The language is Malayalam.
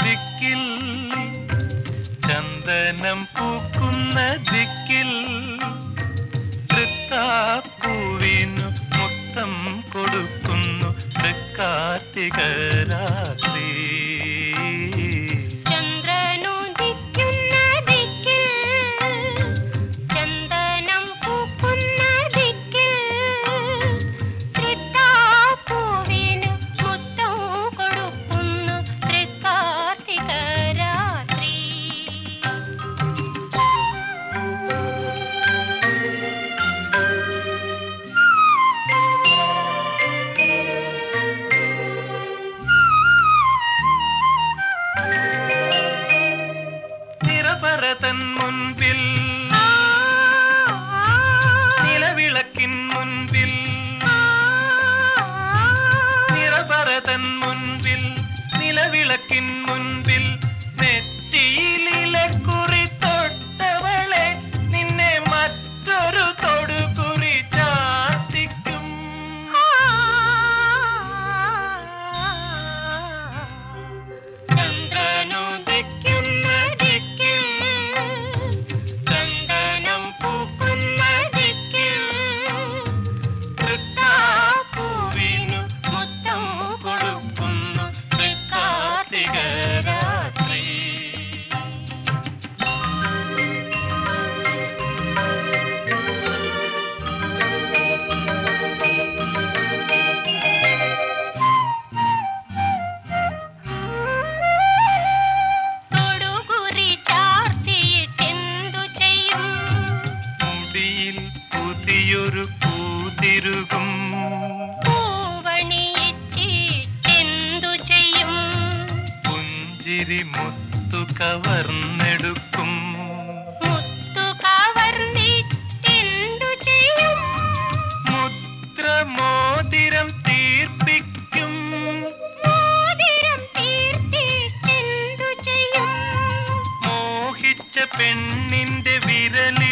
ദിക്കിൽ ചന്ദനം പൂക്കുന്ന ദിക്കിൽ തൃത്താപ്പൂവിനു മുത്തം കൊടുക്കുന്നു തൃക്കാർത്തിക രാത്രി ചന്ദ്രനുദിക്കുന്ന ദിക്കിൽ ചന്ദനം പൂക്കുന്ന ദിക്കിൽ തൃത്താപ്പൂവിന് മുത്തം കൊടുക്കുന്നു തൃക്കാർത്തിക രാത്രി നിറപറതൻ മുൻപിൽ നിലവിളക്കിൻ മുൻപിൽ നിറപറതൻ മുൻപിൽ നിലവിളക്കിൻ മുൻപിൽ നെറ്റിയിലിലക്കുറി തൊട്ടവളെ നിന്നെ മറ്റൊരു തൊടുകുറി ചാർത്തിക്കും ചന്ദ്രനുദിക്കുന്ന ദിക്കിൽ ചന്ദനം പൂക്കുന്ന ദിക്കിൽ തൃത്താപ്പൂവിനു മുത്തം കൊടുക്കുന്നു തൃക്കാർത്തിക രാത്രി തൊടുകുറി ചാർത്തിയിട്ടെന്തു ചെയ്യും മുടിയിൽ പുതിയൊരു പൂതിരുകും പൂവണിയിട്ടിട്ടെന്തു ചെയ്യും പുഞ്ചിരി മുത്തു കവർന്നെടുക്കും മുത്തു കവർന്നിട്ടെന്തു ചെയ്യും മുദ്രമോതിരം തീർപ്പിക്കും മോതിരം തീർത്തിട്ടെന്തു ചെയ്യും മോഹിച്ച പെണ്ണിന്റെ വിരലിൽ